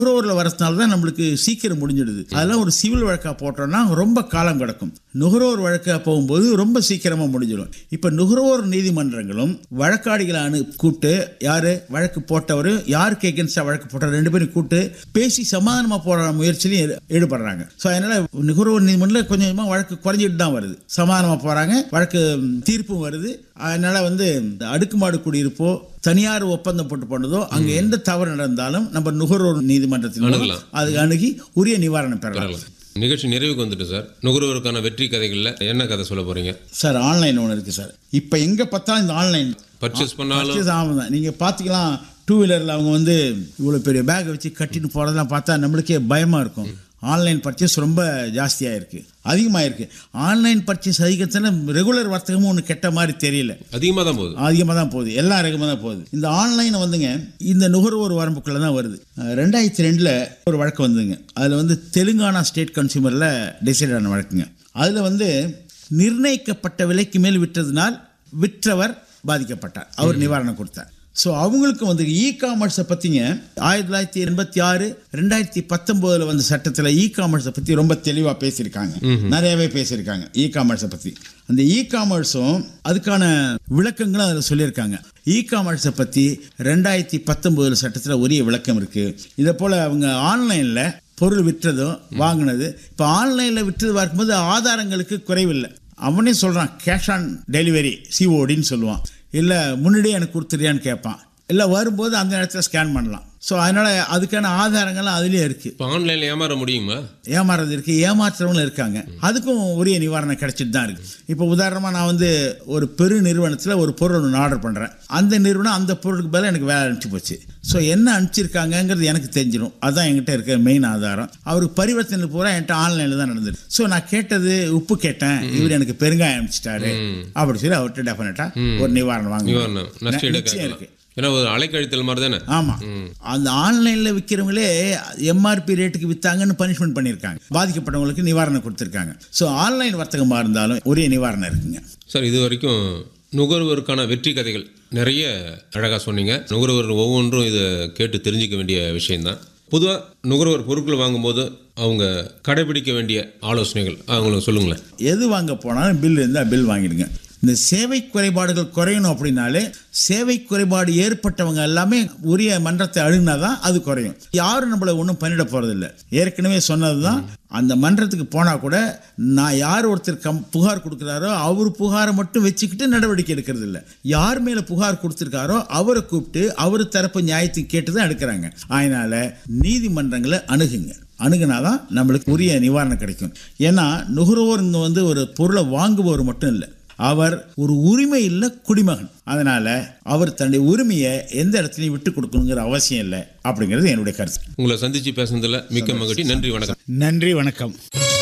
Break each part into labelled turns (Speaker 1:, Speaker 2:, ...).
Speaker 1: நுகர்வோரில் வரதுனால தான் நம்மளுக்கு சீக்கிரம் முடிஞ்சிடுது அதெல்லாம் ஒரு சிவில் வழக்காக போட்டோம்னா ரொம்ப காலம் கிடக்கும் நுகர்வோர் வழக்காக போகும்போது ரொம்ப சீக்கிரமாக முடிஞ்சிடும் இப்போ நுகர்வோர் நீதிமன்றங்களும் வழக்காடிகளை அனு கூப்பிட்டு யார் வழக்கு போட்டவர் யாருக்கு எகென்ஸ்டாக வழக்கு போட்டார் ரெண்டு பேரும் கூப்பிட்டு பேசி சமாதானமாக போகிற முயற்சியிலையும் ஈடு- ஈடுபடுறாங்க ஸோ அதனால் நுகர்வோர் நீதிமன்றம் கொஞ்சம் கொஞ்சமாக வழக்கு குறைஞ்சிட்டு தான் வருது சமாதானமாக போகிறாங்க வழக்கு ம், தீர்ப்பும் வருது அதனால் வந்து இந்த அடுக்குமாடு குடியிருப்போ தனியார் ஒப்பந்தம் போட்டு போனதோ அங்கே எந்த தவறு நடந்தாலும் நம்ம நுகர்வோர் நீதிமன்றத்தின் மூலம்
Speaker 2: அணுகலாம்.
Speaker 1: அது அணுகி உரிய நிவாரணம் பெறலாம்
Speaker 2: பரவாயில்ல. நிகழ்ச்சி நிறைவுக்கு வந்துட்டு சார் நுகர்வோருக்கான வெற்றி கதைகளில் என்ன கதை சொல்ல போறீங்க
Speaker 1: சார் ஆன்லைன் ஒன்று இருக்குது சார் இப்போ எங்கே பார்த்தாலும் இந்த ஆன்லைன்
Speaker 2: பர்ச்சேஸ் பண்ணாலும்
Speaker 1: பர்ச்சேஸ் ஆகும் தான் நீங்கள் பார்த்திக்கலாம் டூ வீலரில் அவங்க வந்து இவ்வளோ பெரிய பேக்கை வச்சு கட்டிட்டு போகிறதெல்லாம் பார்த்தா நம்மளுக்கே பயமாக இருக்கும் ஆன்லைன் பர்ச்சேஸ் ரொம்ப ஜாஸ்தியாக இருக்குது அதிகமாக இருக்குது ஆன்லைன் பர்ச்சேஸ் அதிகத்தில் ரெகுலர் வர்த்தகமும் ஒன்று கெட்ட மாதிரி தெரியல
Speaker 2: அதிகமாக தான் போகுது
Speaker 1: அதிகமாக தான் போகுது எல்லா ரகமாக தான் போகுது இந்த ஆன்லைன் வந்துங்க இந்த நுகர்வோர் வரம்புக்குள்ள தான் வருது அஹ் ரெண்டாயிரத்தி ரெண்டில் ஒரு வழக்கு வந்துங்க அதில் வந்து தெலுங்கானா ஸ்டேட் கன்சியூமரில் டிசைட் ஆன வழக்குங்க அதில் வந்து நிர்ணயிக்கப்பட்ட விலைக்கு மேல் விற்றதுனால் விற்றவர் பாதிக்கப்பட்டார் அவர் நிவாரணம் கொடுத்தார் ஸோ அவங்களுக்கு வந்து இ காமர்ஸை பற்றிங்க ஆயிரத்தி தொள்ளாயிரத்தி எண்பத்தி ஆறு ரெண்டாயிரத்தி பத்தொம்போதில் வந்த சட்டத்தில் இ காமர்ஸை பற்றி ரொம்ப தெளிவாக பேசியிருக்காங்க நிறையவே பேசியிருக்காங்க இ காமர்ஸை பற்றி அந்த இ காமர்ஸும் அதுக்கான விளக்கங்களும் அதில் சொல்லியிருக்காங்க இ காமர்ஸை பற்றி ரெண்டாயிரத்தி பத்தொம்போதில் சட்டத்தில் உரிய விளக்கம் இருக்குது இதை போல் அவங்க ஆன்லைனில் பொருள் விற்றதும் வாங்கினது இப்போ ஆன்லைனில் விற்றது பார்க்கும்போது ஆதாரங்களுக்கு குறைவில்லை அவனே சொல்கிறான் கேஷ் ஆன் டெலிவரி சிஓடின்னு சொல்லுவான் இல்லை முன்னாடியே எனக்கு கொடுத்துறியான்னு கேட்பான் இல்லை வரும்போது அந்த இடத்துல ஸ்கேன் பண்ணலாம் ஸோ அதனால் அதுக்கான ஆதாரங்கள்லாம் அதுலேயே இருக்குது
Speaker 2: இப்போ ஆன்லைனில் ஏமாற முடியுமா
Speaker 1: ஏமாறது இருக்கு ஏமாற்றுறவங்களும் இருக்காங்க அதுக்கும் உரிய நிவாரணம் கிடைச்சிட்டு தான் இருக்கு இப்போ உதாரணமாக நான் வந்து ஒரு பெரு நிறுவனத்தில் ஒரு பொருள் ஒன்று ஆர்டர் பண்ணுறேன் அந்த நிறுவனம் அந்த பொருளுக்கு பதிலாக எனக்கு வேலை அனுப்பிச்சு போச்சு ஸோ என்ன அனுப்பிச்சிருக்காங்கங்கிறது எனக்கு தெரிஞ்சிடும் அதுதான் என்கிட்ட இருக்க மெயின் ஆதாரம் அவருக்கு பரிவர்த்தனை பூரா என்கிட்ட ஆன்லைனில் தான் நடந்தது ஸோ நான் கேட்டது உப்பு கேட்டேன் இவர் எனக்கு பெருங்காயம் அனுப்பிச்சிட்டாரு அப்படி சொல்லி அவர்கிட்ட டெஃபினட்டாக ஒரு நிவாரணம் வாங்க
Speaker 2: நிவாரணம் நஷ்ட ஈடு
Speaker 1: நிச்சயம்
Speaker 2: கேட்கலாம்
Speaker 1: இருக்கு
Speaker 2: ஏன்னா ஒரு அலைக்கழித்தல் மாதிரி தானே
Speaker 1: ஆமா அந்த ஆன்லைன்ல விற்கிறவங்களே எம்ஆர்பி ரேட்டுக்கு வித்தாங்கன்னு பனிஷ்மெண்ட் பண்ணியிருக்காங்க பாதிக்கப்பட்டவங்களுக்கு நிவாரணம் கொடுத்துருக்காங்க ஸோ ஆன்லைன் வர்த்தகமா இருந்தாலும் உரிய நிவாரணம் இருக்குங்க
Speaker 2: சார் இது வரைக்கும் நுகர்வோருக்கான வெற்றி கதைகள் நிறைய அழகாக சொன்னீங்க நுகர்வோர் ஒவ்வொன்றும் இதை கேட்டு தெரிஞ்சுக்க வேண்டிய விஷயம்தான் பொதுவாக நுகர்வோர் பொருட்கள் வாங்கும்போது அவங்க கடைபிடிக்க வேண்டிய ஆலோசனைகள் அவங்களுக்கு சொல்லுங்களேன்
Speaker 1: எது வாங்க போனாலும் பில் இருந்தால் பில் வாங்கிடுங்க இந்த சேவை குறைபாடுகள் குறையணும் அப்படின்னாலே சேவை குறைபாடு ஏற்பட்டவங்க எல்லாமே உரிய மன்றத்தை அழுகினா தான் அது குறையும் யாரும் நம்மளை ஒன்றும் பண்ணிட போகிறதில்ல ஏற்கனவே சொன்னது தான் அந்த மன்றத்துக்கு போனால் கூட நான் யார் ஒருத்தர் கம் புகார் கொடுக்குறாரோ அவர் புகாரை மட்டும் வச்சுக்கிட்டு நடவடிக்கை எடுக்கிறது இல்லை யார் மேலே புகார் கொடுத்துருக்காரோ அவரை கூப்பிட்டு அவர் தரப்பு நியாயத்தை கேட்டு தான் எடுக்கிறாங்க அதனால் நீதிமன்றங்களை அணுகுங்க அணுகுனாதான் நம்மளுக்கு உரிய நிவாரணம் கிடைக்கும் ஏன்னா நுகர்வோர் இங்கே வந்து ஒரு பொருளை வாங்குபவர் மட்டும் இல்லை அவர் ஒரு உரிமை இல்லை குடிமகன் அதனால அவர் தன்னுடைய உரிமையை எந்த இடத்துலையும் விட்டு கொடுக்கணுங்கிற அவசியம் இல்லை அப்படிங்கிறது என்னுடைய கருத்து
Speaker 2: உங்களை சந்திச்சு பேசுனதில் மிக்க மகிழ்ச்சி நன்றி வணக்கம்
Speaker 1: நன்றி வணக்கம்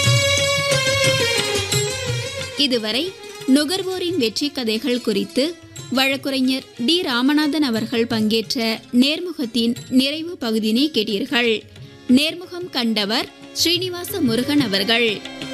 Speaker 3: இதுவரை நுகர்வோரின் வெற்றி கதைகள் குறித்து வழக்குரைஞர் டி ராமநாதன் அவர்கள் பங்கேற்ற நேர்முகத்தின் நிறைவு பகுதியினை கேட்டீர்கள் நேர்முகம் கண்டவர் ஸ்ரீனிவாச முருகன் அவர்கள்